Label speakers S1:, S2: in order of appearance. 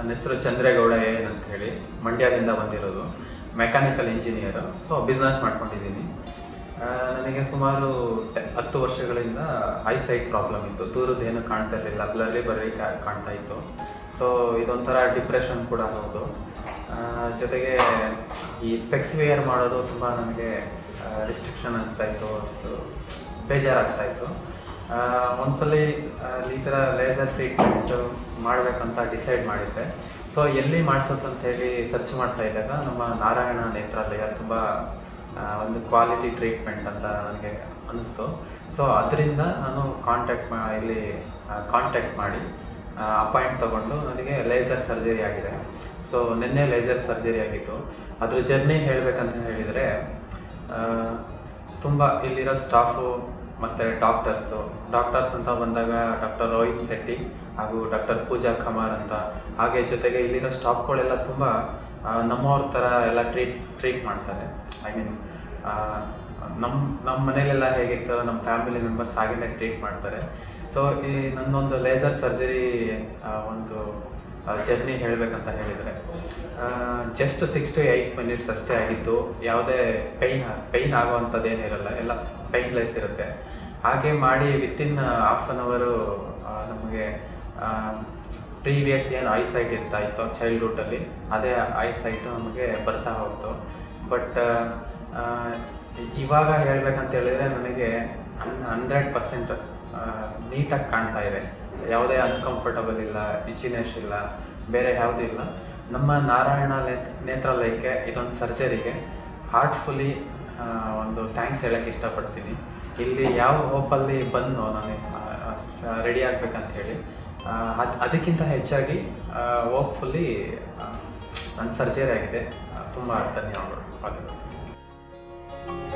S1: ನನ್ನ ಹೆಸರು ಚಂದ್ರೇಗೌಡ ಏನ್ ಅಂತ ಹೇಳಿ ಮಂಡ್ಯದಿಂದ ಬಂದಿರೋದು ಮೆಕ್ಯಾನಿಕಲ್ ಇಂಜಿನಿಯರ್ ಸೊ ಬಿಸ್ನೆಸ್ ಮಾಡ್ಕೊಂಡಿದ್ದೀನಿ ಆ, ನನಗೆ ಸುಮಾರು ಟೆ- ಹತ್ತು ವರ್ಷಗಳಿಂದ ಐಸೈಟ್ ಪ್ರಾಬ್ಲಮ್ ಇತ್ತು ದೂರದ್ದು ಏನು ಕಾಣ್ತಾ ಇರಲಿಲ್ಲ ಬ್ಲರ್ಲಿ ಬರೀ ಕಾಣ್ತಾ ಇತ್ತು ಸೊ ಇದೊಂಥರ ಡಿಪ್ರೆಷನ್ ಕೂಡ ಹೌದು ಆ, ಜೊತೆಗೆ ಈ ಸ್ಪೆಕ್ಸ್ ವೇರ್ ಮಾಡೋದು ತುಂಬ ನನಗೆ ರಿಸ್ಟ್ರಿಕ್ಷನ್ ಅನಿಸ್ತಾ ಇತ್ತು ಅಷ್ಟು ಬೇಜಾರಾಗ್ತಾ ಇತ್ತು ಆ, ಒಂದ್ಸಲಿ ಆ, ಈ ಥರ ಲೇಸರ್ ಟ್ರೀಟ್ಮೆಂಟ್ ಮಾಡಬೇಕಂತ ಡಿಸೈಡ್ ಮಾಡಿದ್ದೆ ಸೊ ಎಲ್ಲಿ ಮಾಡಿಸೋದಂತ ಹೇಳಿ ಸರ್ಚ್ ಮಾಡ್ತಾ ಇದ್ದಾಗ ನಮ್ಮ ನಾರಾಯಣ ನೇತ್ರಾಲಯ ತುಂಬ ಆ, ಒಂದು ಕ್ವಾಲಿಟಿ ಟ್ರೀಟ್ಮೆಂಟ್ ಅಂತ ನನಗೆ ಅನ್ನಿಸ್ತು ಸೊ ಅದರಿಂದ ನಾನು ಕಾಂಟ್ಯಾಕ್ಟ್ ಮಾ ಇಲ್ಲಿ ಕಾಂಟ್ಯಾಕ್ಟ್ ಮಾಡಿ ಅಪಾಯಿಂಟ್ ತಗೊಂಡು ನನಗೆ ಲೇಸರ್ ಸರ್ಜರಿ ಆಗಿದೆ ಸೊ ನಿನ್ನೆ ಲೇಸರ್ ಸರ್ಜರಿ ಆಗಿತ್ತು ಅದ್ರ ಜರ್ನಿ ಹೇಳಬೇಕಂತ ಹೇಳಿದರೆ ತುಂಬ ಇಲ್ಲಿರೋ ಸ್ಟಾಫು ಮತ್ತು ಡಾಕ್ಟರ್ಸು ಡಾಕ್ಟರ್ಸ್ ಅಂತ ಬಂದಾಗ ಡಾಕ್ಟರ್ ರೋಹಿತ್ ಶೆಟ್ಟಿ ಹಾಗೂ ಡಾಕ್ಟರ್ ಪೂಜಾ ಖಮಾರ್ ಅಂತ ಹಾಗೆ ಜೊತೆಗೆ ಇಲ್ಲಿರೋ ಸ್ಟಾಫ್ಗಳೆಲ್ಲ ತುಂಬ ನಮ್ಮವ್ರ ಥರ ಎಲ್ಲ ಟ್ರೀಟ್ ಟ್ರೀಟ್ ಮಾಡ್ತಾರೆ ಐ ಮೀನ್ ನಮ್ಮ ನಮ್ಮ ಮನೇಲೆಲ್ಲ ಹೇಗಿರ್ತಾರೋ ನಮ್ಮ ಫ್ಯಾಮಿಲಿ ಮೆಂಬರ್ಸ್ ಹಾಗೇನೆ ಟ್ರೀಟ್ ಮಾಡ್ತಾರೆ ಸೊ ಈ ನನ್ನೊಂದು ಲೇಸರ್ ಸರ್ಜರಿ ಒಂದು ಜರ್ನಿ ಹೇಳಬೇಕಂತ ಹೇಳಿದರೆ just six to eight minutes ಅಷ್ಟೇ ಆಗಿತ್ತು ಯಾವುದೇ ಪೈನ್ ಪೈನ್ ಆಗುವಂಥದ್ದೇನಿರಲ್ಲ ಎಲ್ಲ ಪೈನ್ಲೆಸ್ ಇರುತ್ತೆ ಹಾಗೆ ಮಾಡಿ ವಿತಿನ್ ಹಾಫ್ ಆನ್ ಅವರು ನಮಗೆ ಪ್ರೀವಿಯಸ್ ಏನು ಐ ಸೈಟ್ ಇರ್ತಾ ಇತ್ತು ಚೈಲ್ಡ್ಹುಡ್ಡಲ್ಲಿ ಅದೇ ಐ ಸೈಟು ನಮಗೆ ಬರ್ತಾ ಹೋಗ್ತು ಬಟ್ ಇವಾಗ ಹೇಳ್ಬೇಕಂತ ಹೇಳಿದ್ರೆ ನನಗೆ ಹಂಡ್ರೆಡ್ ಪರ್ಸೆಂಟ್ ನೀಟಾಗಿ ಕಾಣ್ತಾ ಇದೆ ಯಾವುದೇ ಅನ್ಕಂಫರ್ಟಬಲ್ ಇಲ್ಲ ಇಚಿನೆಸ್ ಇಲ್ಲ ಬೇರೆ ಯಾವುದೂ ಇಲ್ಲ ನಮ್ಮ ನಾರಾಯಣ ನೇತ್- ನೇತ್ರಾಲಯಕ್ಕೆ ಇದೊಂದು ಸರ್ಜರಿಗೆ ಹಾರ್ಟ್ಫುಲಿ ಒಂದು ಥ್ಯಾಂಕ್ಸ್ ಹೇಳಕ್ಕೆ ಇಷ್ಟಪಡ್ತೀನಿ ಇಲ್ಲಿ ಯಾವ ಹೋಪಲ್ಲಿ ಬಂದು ನಾನು ರೆಡಿ ಆಗ್ಬೇಕಂತ ಹೇಳಿ ಅದು ಅದಕ್ಕಿಂತ ಹೆಚ್ಚಾಗಿ ಹೋಪ್ಫುಲ್ಲಿ ನನ್ನ ಸರ್ಜರಿ ಆಗಿದೆ ತುಂಬ ಧನ್ಯವಾದಗಳು